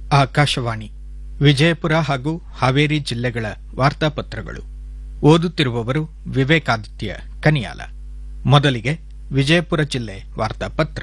ಆಕಾಶವಾಣಿ ವಿಜಯಪುರ ಹಾಗೂ ಹಾವೇರಿ ಜಿಲ್ಲೆಗಳ ವಾರ್ತಾಪತ್ರಗಳು ಓದುತ್ತಿರುವವರು ವಿವೇಕಾದಿತ್ಯ ಕನಿಯಾಲ ಮೊದಲಿಗೆ ವಿಜಯಪುರ ಜಿಲ್ಲೆ ವಾರ್ತಾಪತ್ರ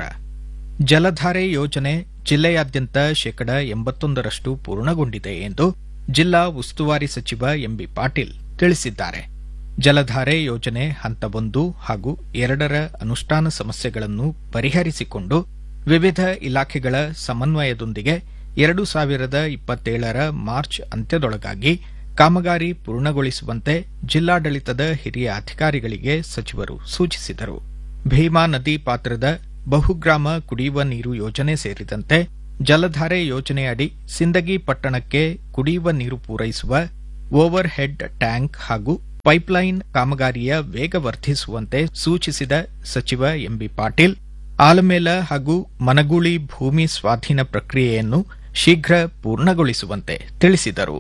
ಜಲಧಾರೆ ಯೋಜನೆ ಜಿಲ್ಲೆಯಾದ್ಯಂತ ಶೇಕಡ ಎಂಬತ್ತೊಂದರಷ್ಟು ಪೂರ್ಣಗೊಂಡಿದೆ ಎಂದು ಜಿಲ್ಲಾ ಉಸ್ತುವಾರಿ ಸಚಿವ ಎಂಬಿ ಪಾಟೀಲ್ ತಿಳಿಸಿದ್ದಾರೆ ಜಲಧಾರೆ ಯೋಜನೆ ಹಂತ ಒಂದು ಹಾಗೂ ಎರಡರ ಅನುಷ್ಠಾನ ಸಮಸ್ಯೆಗಳನ್ನು ಪರಿಹರಿಸಿಕೊಂಡು ವಿವಿಧ ಇಲಾಖೆಗಳ ಸಮನ್ವಯದೊಂದಿಗೆ ಎರಡು ಸಾವಿರದ ಇಪ್ಪತ್ತೇಳರ ಮಾರ್ಚ್ ಅಂತ್ಯದೊಳಗಾಗಿ ಕಾಮಗಾರಿ ಪೂರ್ಣಗೊಳಿಸುವಂತೆ ಜಿಲ್ಲಾಡಳಿತದ ಹಿರಿಯ ಅಧಿಕಾರಿಗಳಿಗೆ ಸಚಿವರು ಸೂಚಿಸಿದರು ಭೀಮಾ ನದಿ ಪಾತ್ರದ ಬಹುಗ್ರಾಮ ಕುಡಿಯುವ ನೀರು ಯೋಜನೆ ಸೇರಿದಂತೆ ಜಲಧಾರೆ ಯೋಜನೆಯಡಿ ಸಿಂದಗಿ ಪಟ್ಟಣಕ್ಕೆ ಕುಡಿಯುವ ನೀರು ಪೂರೈಸುವ ಓವರ್ ಹೆಡ್ ಟ್ಯಾಂಕ್ ಹಾಗೂ ಪೈಪ್ಲೈನ್ ಕಾಮಗಾರಿಯ ವೇಗ ವರ್ಧಿಸುವಂತೆ ಸೂಚಿಸಿದ ಸಚಿವ ಎಂಬಿ ಪಾಟೀಲ್ ಆಲಮೇಲ ಹಾಗೂ ಮನಗೂಳಿ ಭೂಮಿ ಸ್ವಾಧೀನ ಪ್ರಕ್ರಿಯೆಯನ್ನು ಶೀಘ್ರ ಪೂರ್ಣಗೊಳಿಸುವಂತೆ ತಿಳಿಸಿದರು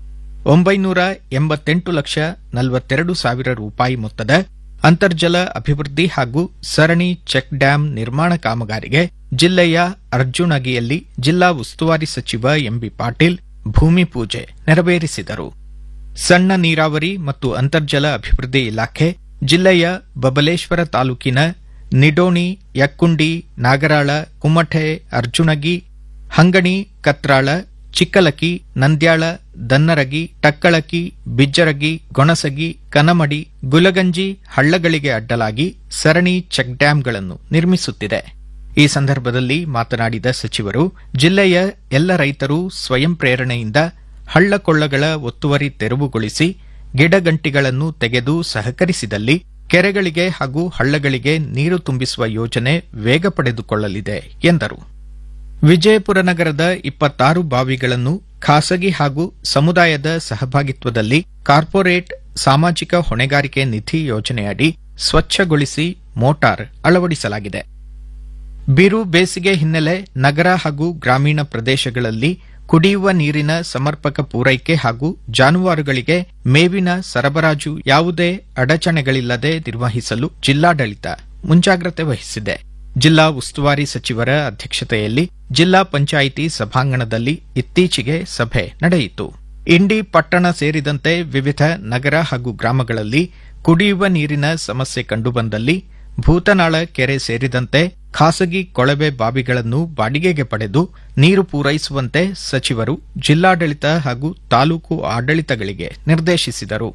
ಒಂಬೈನೂರ ಎಂಬತ್ತೆಂಟು ಲಕ್ಷ ನಲವತ್ತೆರಡು ಸಾವಿರ ರೂಪಾಯಿ ಮೊತ್ತದ ಅಂತರ್ಜಲ ಅಭಿವೃದ್ಧಿ ಹಾಗೂ ಸರಣಿ ಚೆಕ್ ಡ್ಯಾಂ ನಿರ್ಮಾಣ ಕಾಮಗಾರಿಗೆ ಜಿಲ್ಲೆಯ ಅರ್ಜುನಗಿಯಲ್ಲಿ ಜಿಲ್ಲಾ ಉಸ್ತುವಾರಿ ಸಚಿವ ಎಂಬಿ ಪಾಟೀಲ್ ಭೂಮಿ ಪೂಜೆ ನೆರವೇರಿಸಿದರು ಸಣ್ಣ ನೀರಾವರಿ ಮತ್ತು ಅಂತರ್ಜಲ ಅಭಿವೃದ್ಧಿ ಇಲಾಖೆ ಜಿಲ್ಲೆಯ ಬಬಲೇಶ್ವರ ತಾಲೂಕಿನ ನಿಡೋಣಿ ಯಕ್ಕುಂಡಿ ನಾಗರಾಳ ಕುಮಠೆ ಅರ್ಜುನಗಿ ಹಂಗಣಿ ಕತ್ರಾಳ ಚಿಕ್ಕಲಕಿ ನಂದ್ಯಾಳ ದನ್ನರಗಿ ಟಕ್ಕಳಕಿ ಬಿಜ್ಜರಗಿ ಗೊಣಸಗಿ ಕನಮಡಿ ಗುಲಗಂಜಿ ಹಳ್ಳಗಳಿಗೆ ಅಡ್ಡಲಾಗಿ ಸರಣಿ ಚೆಕ್ ಡ್ಯಾಂಗಳನ್ನು ನಿರ್ಮಿಸುತ್ತಿದೆ ಈ ಸಂದರ್ಭದಲ್ಲಿ ಮಾತನಾಡಿದ ಸಚಿವರು ಜಿಲ್ಲೆಯ ಎಲ್ಲ ರೈತರು ಸ್ವಯಂ ಪ್ರೇರಣೆಯಿಂದ ಹಳ್ಳಕೊಳ್ಳಗಳ ಒತ್ತುವರಿ ತೆರವುಗೊಳಿಸಿ ಗಿಡಗಂಟಿಗಳನ್ನು ತೆಗೆದು ಸಹಕರಿಸಿದಲ್ಲಿ ಕೆರೆಗಳಿಗೆ ಹಾಗೂ ಹಳ್ಳಗಳಿಗೆ ನೀರು ತುಂಬಿಸುವ ಯೋಜನೆ ವೇಗ ಪಡೆದುಕೊಳ್ಳಲಿದೆ ಎಂದರು ವಿಜಯಪುರ ನಗರದ ಇಪ್ಪತ್ತಾರು ಬಾವಿಗಳನ್ನು ಖಾಸಗಿ ಹಾಗೂ ಸಮುದಾಯದ ಸಹಭಾಗಿತ್ವದಲ್ಲಿ ಕಾರ್ಪೊರೇಟ್ ಸಾಮಾಜಿಕ ಹೊಣೆಗಾರಿಕೆ ನಿಧಿ ಯೋಜನೆಯಡಿ ಸ್ವಚ್ಛಗೊಳಿಸಿ ಮೋಟಾರ್ ಅಳವಡಿಸಲಾಗಿದೆ ಬಿರು ಬೇಸಿಗೆ ಹಿನ್ನೆಲೆ ನಗರ ಹಾಗೂ ಗ್ರಾಮೀಣ ಪ್ರದೇಶಗಳಲ್ಲಿ ಕುಡಿಯುವ ನೀರಿನ ಸಮರ್ಪಕ ಪೂರೈಕೆ ಹಾಗೂ ಜಾನುವಾರುಗಳಿಗೆ ಮೇವಿನ ಸರಬರಾಜು ಯಾವುದೇ ಅಡಚಣೆಗಳಿಲ್ಲದೆ ನಿರ್ವಹಿಸಲು ಜಿಲ್ಲಾಡಳಿತ ಮುಂಜಾಗ್ರತೆ ವಹಿಸಿದೆ ಜಿಲ್ಲಾ ಉಸ್ತುವಾರಿ ಸಚಿವರ ಅಧ್ಯಕ್ಷತೆಯಲ್ಲಿ ಜಿಲ್ಲಾ ಪಂಚಾಯಿತಿ ಸಭಾಂಗಣದಲ್ಲಿ ಇತ್ತೀಚೆಗೆ ಸಭೆ ನಡೆಯಿತು ಇಂಡಿ ಪಟ್ಟಣ ಸೇರಿದಂತೆ ವಿವಿಧ ನಗರ ಹಾಗೂ ಗ್ರಾಮಗಳಲ್ಲಿ ಕುಡಿಯುವ ನೀರಿನ ಸಮಸ್ಯೆ ಕಂಡುಬಂದಲ್ಲಿ ಭೂತನಾಳ ಕೆರೆ ಸೇರಿದಂತೆ ಖಾಸಗಿ ಕೊಳವೆ ಬಾವಿಗಳನ್ನು ಬಾಡಿಗೆಗೆ ಪಡೆದು ನೀರು ಪೂರೈಸುವಂತೆ ಸಚಿವರು ಜಿಲ್ಲಾಡಳಿತ ಹಾಗೂ ತಾಲೂಕು ಆಡಳಿತಗಳಿಗೆ ನಿರ್ದೇಶಿಸಿದರು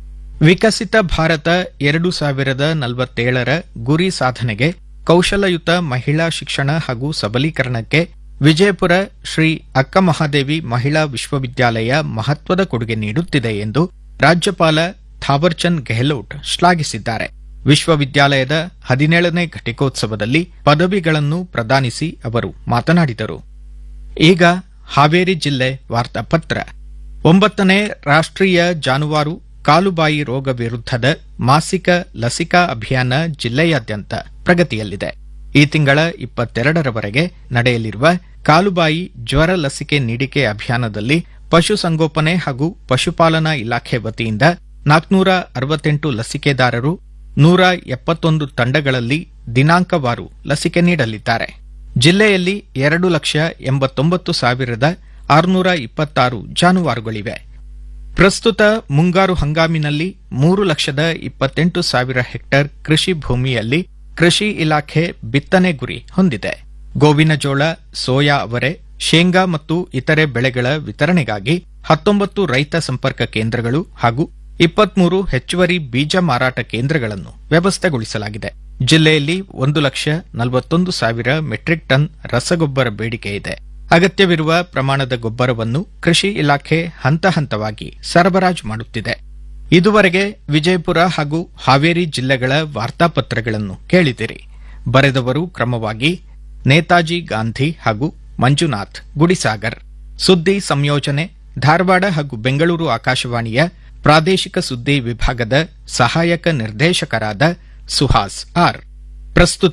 ವಿಕಸಿತ ಭಾರತ ಎರಡು ಸಾವಿರದ ನಲವತ್ತೇಳರ ಗುರಿ ಸಾಧನೆಗೆ ಕೌಶಲಯುತ ಮಹಿಳಾ ಶಿಕ್ಷಣ ಹಾಗೂ ಸಬಲೀಕರಣಕ್ಕೆ ವಿಜಯಪುರ ಶ್ರೀ ಅಕ್ಕಮಹಾದೇವಿ ಮಹಿಳಾ ವಿಶ್ವವಿದ್ಯಾಲಯ ಮಹತ್ವದ ಕೊಡುಗೆ ನೀಡುತ್ತಿದೆ ಎಂದು ರಾಜ್ಯಪಾಲ ಥಾವರ್ಚಂದ್ ಗೆಹ್ಲೋಟ್ ಶ್ಲಾಘಿಸಿದ್ದಾರೆ ವಿಶ್ವವಿದ್ಯಾಲಯದ ಹದಿನೇಳನೇ ಘಟಿಕೋತ್ಸವದಲ್ಲಿ ಪದವಿಗಳನ್ನು ಪ್ರದಾನಿಸಿ ಅವರು ಮಾತನಾಡಿದರು ಈಗ ಹಾವೇರಿ ಜಿಲ್ಲೆ ವಾರ್ತಾಪತ್ರ ಒಂಬತ್ತನೇ ರಾಷ್ಟ್ರೀಯ ಜಾನುವಾರು ಕಾಲುಬಾಯಿ ರೋಗ ವಿರುದ್ಧದ ಮಾಸಿಕ ಲಸಿಕಾ ಅಭಿಯಾನ ಜಿಲ್ಲೆಯಾದ್ಯಂತ ಪ್ರಗತಿಯಲ್ಲಿದೆ ಈ ತಿಂಗಳ ಇಪ್ಪತ್ತೆರಡರವರೆಗೆ ನಡೆಯಲಿರುವ ಕಾಲುಬಾಯಿ ಜ್ವರ ಲಸಿಕೆ ನೀಡಿಕೆ ಅಭಿಯಾನದಲ್ಲಿ ಪಶುಸಂಗೋಪನೆ ಹಾಗೂ ಪಶುಪಾಲನಾ ಇಲಾಖೆ ವತಿಯಿಂದ ನಾಲ್ಕನೂರ ಅರವತ್ತೆಂಟು ಲಸಿಕೆದಾರರು ನೂರ ಎಪ್ಪತ್ತೊಂದು ತಂಡಗಳಲ್ಲಿ ದಿನಾಂಕವಾರು ಲಸಿಕೆ ನೀಡಲಿದ್ದಾರೆ ಜಿಲ್ಲೆಯಲ್ಲಿ ಎರಡು ಲಕ್ಷ ಎಂಬತ್ತೊಂಬತ್ತು ಸಾವಿರದ ಆರುನೂರ ಇಪ್ಪತ್ತಾರು ಜಾನುವಾರುಗಳಿವೆ ಪ್ರಸ್ತುತ ಮುಂಗಾರು ಹಂಗಾಮಿನಲ್ಲಿ ಮೂರು ಲಕ್ಷದ ಇಪ್ಪತ್ತೆಂಟು ಸಾವಿರ ಹೆಕ್ಟೇರ್ ಕೃಷಿ ಭೂಮಿಯಲ್ಲಿ ಕೃಷಿ ಇಲಾಖೆ ಬಿತ್ತನೆ ಗುರಿ ಹೊಂದಿದೆ ಗೋವಿನ ಜೋಳ ಸೋಯಾ ಅವರೆ ಶೇಂಗಾ ಮತ್ತು ಇತರೆ ಬೆಳೆಗಳ ವಿತರಣೆಗಾಗಿ ಹತ್ತೊಂಬತ್ತು ರೈತ ಸಂಪರ್ಕ ಕೇಂದ್ರಗಳು ಹಾಗೂ ಇಪ್ಪತ್ಮೂರು ಹೆಚ್ಚುವರಿ ಬೀಜ ಮಾರಾಟ ಕೇಂದ್ರಗಳನ್ನು ವ್ಯವಸ್ಥೆಗೊಳಿಸಲಾಗಿದೆ ಜಿಲ್ಲೆಯಲ್ಲಿ ಒಂದು ಲಕ್ಷ ನಲವತ್ತೊಂದು ಸಾವಿರ ಮೆಟ್ರಿಕ್ ಟನ್ ರಸಗೊಬ್ಬರ ಬೇಡಿಕೆ ಇದೆ ಅಗತ್ಯವಿರುವ ಪ್ರಮಾಣದ ಗೊಬ್ಬರವನ್ನು ಕೃಷಿ ಇಲಾಖೆ ಹಂತ ಹಂತವಾಗಿ ಸರಬರಾಜು ಮಾಡುತ್ತಿದೆ ಇದುವರೆಗೆ ವಿಜಯಪುರ ಹಾಗೂ ಹಾವೇರಿ ಜಿಲ್ಲೆಗಳ ವಾರ್ತಾಪತ್ರಗಳನ್ನು ಕೇಳಿದಿರಿ ಬರೆದವರು ಕ್ರಮವಾಗಿ ನೇತಾಜಿ ಗಾಂಧಿ ಹಾಗೂ ಮಂಜುನಾಥ್ ಗುಡಿಸಾಗರ್ ಸುದ್ದಿ ಸಂಯೋಜನೆ ಧಾರವಾಡ ಹಾಗೂ ಬೆಂಗಳೂರು ಆಕಾಶವಾಣಿಯ ಪ್ರಾದೇಶಿಕ ಸುದ್ದಿ ವಿಭಾಗದ ಸಹಾಯಕ ನಿರ್ದೇಶಕರಾದ ಸುಹಾಸ್ ಆರ್ ಪ್ರಸ್ತುತಿ